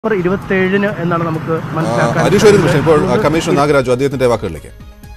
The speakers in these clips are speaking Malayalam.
നവംബർ ഇരുപത്തേഴിന് എന്നാണ് നമുക്ക് മനസ്സിലാക്കാൻ ഹരീഷ് ഒരു നിമിഷം ഇപ്പോൾ ആ, കമ്മീഷണർ നാഗരാജു അദ്ദേഹത്തിന്റെ വാക്കുകളിലേക്ക്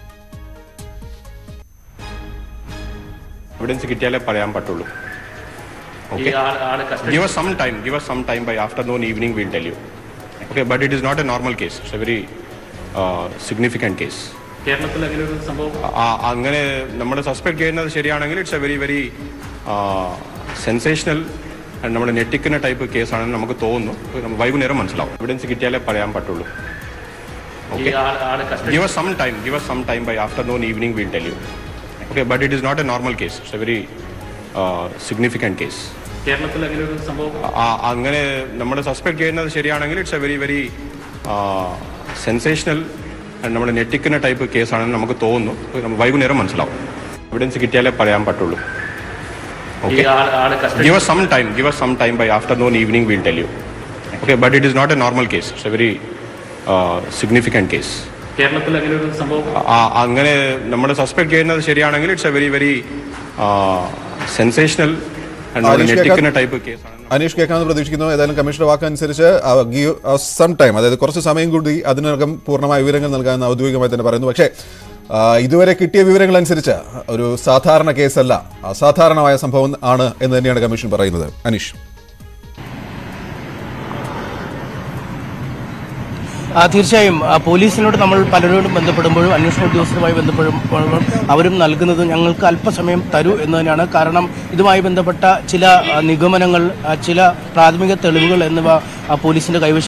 എവിഡൻസ് കിട്ടിയാലേ പറയാൻ പറ്റുള്ളൂ okay give some time give some time by afternoon evening will tell you okay but it is not a normal case it's a very significant case കേരളത്തിൽ അങ്ങനെ ഒരു സംഭവം അങ്ങനെ നമ്മൾ സസ്പെക്ട് ചെയ്യുന്നത് ശരിയാണെങ്കിൽ it's a very very sensational നമ്മൾ ഞെട്ടിക്കുന്ന ടൈപ്പ് കേസാണെന്ന് നമുക്ക് തോന്നുന്നു നമുക്ക് വൈകുന്നേരം മനസ്സിലാവും എവിഡൻസ് കിട്ടിയാലേ പറയാൻ പറ്റുള്ളൂ ഈ ഓക്കെ ആൾ- ആള് custody give us some time give us some time by afternoon evening we'll tell you okay but it is not a normal case it's a very uh, significant case കേരളത്തിൽ അങ്ങനെ ഒരു സംഭവം ആ- അങ്ങനെ നമ്മൾ സസ്പെക്ട് ചെയ്യുന്നത് ശരിയാണെങ്കിൽ it's a very very sensational നമ്മൾ ഞെട്ടിക്കുന്ന ടൈപ്പ് കേസാണെന്ന് നമുക്ക് തോന്നുന്നു നമുക്ക് വൈകുന്നേരം മനസ്സിലാവും എവിഡൻസ് കിട്ടിയാലേ പറയാൻ പറ്റുള്ളൂ ഈ ഓക്കെ ആൾ- ആള് custody give us some time give us some time by afternoon evening we'll tell you okay but it is not a normal case it's a very uh, significant case കേരളത്തിൽ അങ്ങനെ ഒരു സംഭവം ആ- അങ്ങനെ നമ്മൾ സസ്പെക്ട് ചെയ്യുന്നത് ശരിയാണെങ്കിൽ it's a very very sensational നമ്മൾ അനീഷ് ഞെട്ടിക്കുന്ന കേൾക്കാം. ടൈപ്പ് കേസാണ് അനീഷ് കേൾക്കാമെന്ന് പ്രതീക്ഷിക്കുന്നു ഏതായാലും കമ്മീഷണർ വാക്കനുസരിച്ച് ഗീവ് സം ടൈം അതായത് കുറച്ച് സമയം കൂടി അതിനകം പൂർണ്ണമായ വിവരങ്ങൾ നൽകാമെന്ന് ഔദ്യോഗികമായി തന്നെ പറയുന്നു പക്ഷേ ആ, ഇതുവരെ കിട്ടിയ വിവരങ്ങൾ അനുസരിച്ച് ഒരു സാധാരണ കേസല്ല അസാധാരണമായ സംഭവം ആണ് എന്ന് തന്നെയാണ് കമ്മീഷൻ പറയുന്നത് അനീഷ് ആ, തീർച്ചയായും ആ, പോലീസിനോട് നമ്മൾ പലരോടും ബന്ധപ്പെടുമ്പോഴും അന്വേഷണ ഉദ്യോഗസ്ഥരുമായി ബന്ധപ്പെടുമ്പോഴും അവരും നൽകുന്നത് ഞങ്ങൾക്ക് അല്പസമയം തരൂ എന്ന് തന്നെയാണ് കാരണം ഇതുമായി ബന്ധപ്പെട്ട ചില ആ, നിഗമനങ്ങൾ ആ, ചില പ്രാഥമിക തെളിവുകൾ എന്നിവ ആ, പോലീസിന്റെ കൈവശം